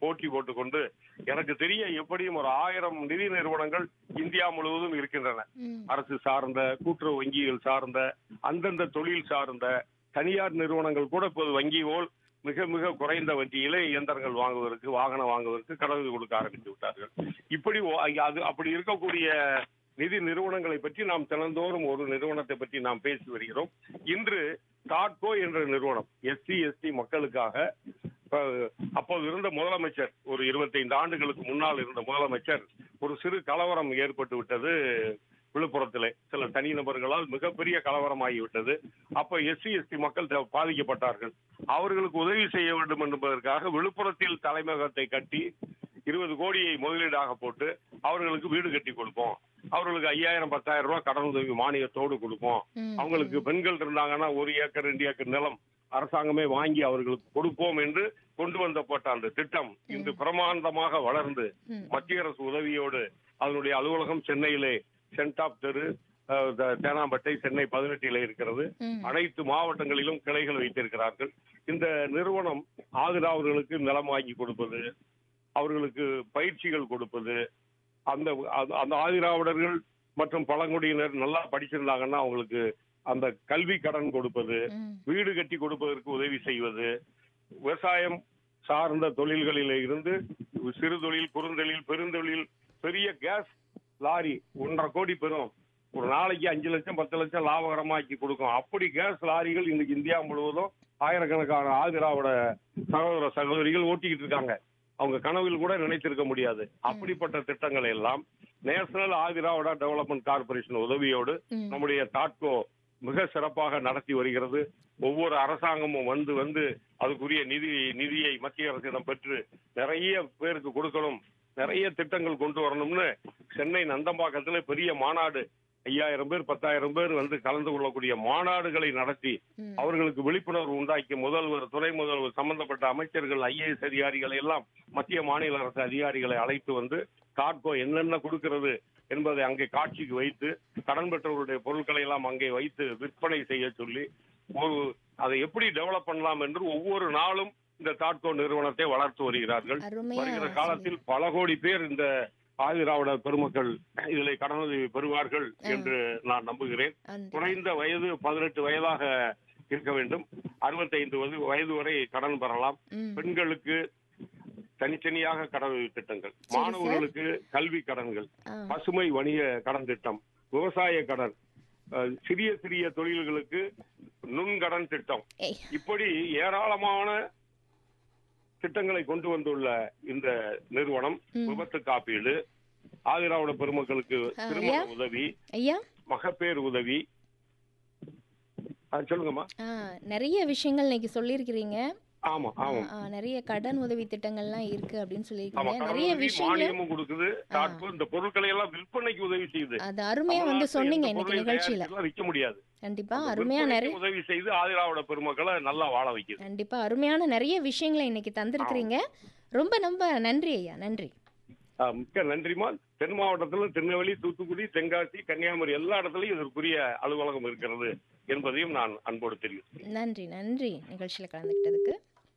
போட்டி போட்டுக்கொண்டு எனக்கு தெரிய எப்படியும் ஒரு ஆயிரம் நிதி நிறுவனங்கள் இந்தியா முழுவதும் இருக்கின்றன ம். அரசு சார்ந்த கூட்டுறவு வங்கிகள் சார்ந்த அந்தந்த தொழில் சார்ந்த தனியார் நிறுவனங்கள் கூட இப்போது வங்கி போல் மிக மிக குறைந்த வட்டியிலே இயந்திரங்கள் வாங்குவதற்கு வாகனம் வாங்குவதற்கு கடவுள் கொடுக்க ஆரம்பித்து விட்டார்கள் இப்படி ஓ- அது அப்படி இருக்கக்கூடிய நிதி நிறுவனங்களை பற்றி நாம் தினந்தோறும் ஒரு நிறுவனத்தை பற்றி நாம் பேசி வருகிறோம் இன்று டாட்கோ என்ற நிறுவனம் எஸ்சி எஸ்டி மக்களுக்காக இப்ப, அப்போது இருந்த முதலமைச்சர் ஒரு 25 ஆண்டுகளுக்கு முன்னால் இருந்த முதலமைச்சர் ஒரு சிறு கலவரம் ஏற்பட்டு விட்டது விழுப்புரத்திலே சில தனிநபர்களால் மிகப்பெரிய கலவரம் ஆகிவிட்டது அப்ப எஸ்சி எஸ்டி மக்கள் த- பாதிக்கப்பட்டார்கள் அவர்களுக்கு உதவி செய்ய வேண்டும் என்பதற்காக விழுப்புரத்தில் தலைமையகத்தை கட்டி இருபது கோடியை முதலீடாக போட்டு அவர்களுக்கு வீடு கட்டி கொடுப்போம் அவர்களுக்கு ஐயாயிரம் பத்தாயிரம் ரூபாய் கடன் உதவி மானியத்தோடு கொடுப்போம் ம். அவங்களுக்கு பெண்கள் இருந்தாங்கன்னா ஒரு ஏக்கர் ரெண்டு ஏக்கர் நிலம் அரசாங்கமே வாங்கி அவர்களுக்கு கொடுப்போம் என்று கொண்டு வந்தப்பட்ட அந்த திட்டம் இன்று பிரமாண்டமாக வளர்ந்து ம். மத்திய அரசு உதவியோடு அதனுடைய அலுவலகம் சென்னையிலே சென்டாப் தெரு அஹ், த- தேனாம்பேட்டை சென்னை பதினெட்டிலே இருக்கிறது ம். அனைத்து மாவட்டங்களிலும் கிளைகள் வைத்திருக்கிறார்கள் இந்த நிறுவனம் ஆதரவர்களுக்கு நிலம் வாங்கி கொடுப்பது அவர்களுக்கு பயிற்சிகள் கொடுப்பது அந்த அந்த- அந்த ஆதிராவிடர்கள் மற்றும் பழங்குடியினர் நல்லா படிச்சிருந்தாங்கன்னா அவங்களுக்கு அந்த கல்வி கடன் கொடுப்பது ம். வீடு கட்டி கொடுப்பதற்கு உதவி செய்வது விவசாயம் சார்ந்த தொழில்களிலே இருந்து சிறு தொழில் குறுந்தொழில் பெருந்தொழில் பெரிய கேஸ் லாரி ஒன்றரை கோடி பெறும் ஒரு நாளைக்கு அஞ்சு லட்சம் பத்து லட்சம் லாபகரமாக்கி கொடுக்கும் அப்படி கேஸ் லாரிகள் இன்னைக்கு இந்தியா முழுவதும் ஆயிரக்கணக்கான ஆதிராவிட சகோதர சகோதரிகள் ஓட்டிக்கிட்டு இருக்காங்க அவங்க கனவில் கூட நினைத்திருக்க முடியாது அப்படிப்பட்ட திட்டங்களை எல்லாம் நேஷனல் ஆதிராவிடா டெவலப்மெண்ட் கார்பரேஷன் உதவியோடு ம். நம்முடைய தாட்கோ மிக சிறப்பாக நடத்தி வருகிறது ஒவ்வொரு அரசாங்கமும் வந்து வந்து அதுக்குரிய நிதி நிதியை மத்திய அரசிடம் பெற்று நிறைய பேருக்கு கொடுக்கணும் நிறைய திட்டங்கள் கொண்டு வரணும்னு சென்னை நந்தம்பாக்கத்துல பெரிய மாநாடு ஐயாயிரம் பேர் பத்தாயிரம் பேர் வந்து கலந்து கொள்ளக்கூடிய மாநாடுகளை நடத்தி ம். அவர்களுக்கு விழிப்புணர்வு உண்டாக்கி முதல்வர் துணை முதல்வர் சம்பந்தப்பட்ட அமைச்சர்கள் ஐஏஎஸ் அதிகாரிகளை எல்லாம் மத்திய மாநில அரசு அதிகாரிகளை அழைத்து வந்து காட்கோ என்னென்ன கொடுக்கிறது என்பதை அங்கே காட்சிக்கு வைத்து கடன் பெற்றவர்களுடைய பொருட்களை எல்லாம் அங்கே வைத்து விற்பனை செய்ய சொல்லி ஒரு அதை எப்படி டெவலப் பண்ணலாம் என்று ஒவ்வொரு நாளும் இந்த தாட்கோ நிறுவனத்தை வளர்த்து வருகிறார்கள் அருமையா வருகிற காலத்தில் பல கோடி பேர் இந்த ஆதிராவிடர் பெருமக்கள் இதில் கடனுதவி பெறுவார்கள் என்று நான் நம்புகிறேன் அந்த- குறைந்த வயது பதினெட்டு வயதாக இருக்க வேண்டும் அறுபத்தைந்து வயது வயது வரை கடன் பெறலாம் ம். பெண்களுக்கு தனித்தனியாக கடன் உதவி திட்டங்கள் சார். மாணவர்களுக்கு கல்வி கடன்கள் ஆ. பசுமை வணிக கடன் திட்டம் விவசாய கடன் அஹ், சிறிய சிறிய தொழில்களுக்கு நுண்கடன் திட்டம் ஏய். இப்படி ஏராளமான திட்டங்களை கொண்டு வந்துள்ள இந்த நிறுவனம் ம். விபத்து காப்பீடு ஆதிராவிட பெருமக்களுக்கு ஆ, திருமண ஐயா. உதவி ஐயா மகப்பேறு உதவி ஆ, சொல்லுங்கம்மா ஆ, நிறைய விஷயங்கள் இன்னைக்கு சொல்லியிருக்கிறீங்க ஆமா ஆமா ஆ, நிறைய கடன் உதவி திட்டங்கள்லாம் இருக்கு அப்படின்னு ஆமா சொல்லியிருக்கீங்க கடன் நிறைய உதவி, விஷயங்கள் மானியமும் கொடுக்குது தாட்பு இந்த பொருட்களை எல்லாம் விற்பனைக்கு உதவி செய்யுது அது அருமையா வந்து தமிழ்நாட்டுல சொன்னீங்க எந்த இன்னைக்கு பொருளையும் நிகழ்ச்சியில தயாரிச்சுலாம் விற்க முடியாது கண்டிப்பா அந்த அருமையா விற்பனைக்கு நிறைய உதவி செய்து ஆதிராவிட பெருமக்களை நல்லா வாழ வைக்குது கண்டிப்பா அருமையான நிறைய விஷயங்களை இன்னைக்கு தந்திருக்கிறீங்க ரொம்ப ரொம்ப நன்றி ஐயா நன்றி ஆ, மிக்க நன்றிமா தென் மாவட்டத்துல திருநெல்வேலி தூத்துக்குடி தென்காசி கன்னியாகுமரி எல்லா இடத்துலயும் இதற்குரிய அலுவலகம் இருக்கிறது என்பதையும் நான் அன்போடு தெரிவிக்கிறேன் நன்றி நன்றி நிகழ்ச்சியில் கலந்துக்கிட்டதுக்கு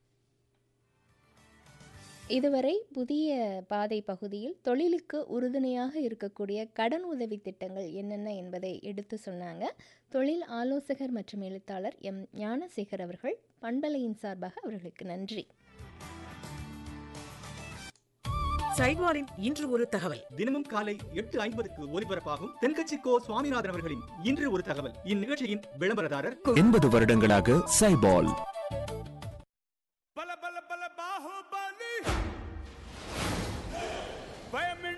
இதுவரை புதிய பாதை பகுதியில் தொழிலுக்கு உறுதுணையாக இருக்கக்கூடிய கடன் உதவி திட்டங்கள் என்னென்ன என்பதை எடுத்து சொன்னாங்க தொழில் ஆலோசகர் மற்றும் எழுத்தாளர் எம் ஞானசேகர் அவர்கள் பண்பலையின் சார்பாக அவர்களுக்கு நன்றி சைவாரின் இன்று ஒரு தகவல் தினமும் காலை எட்டு ஐம்பதுக்கு ஒலிபரப்பாகும் தென்கட்சி கோ சுவாமிநாதன் அவர்களின் இன்று ஒரு தகவல் இந்நிகழ்ச்சியின் விளம்பரதாரர் எண்பது வருடங்களாக சைபால்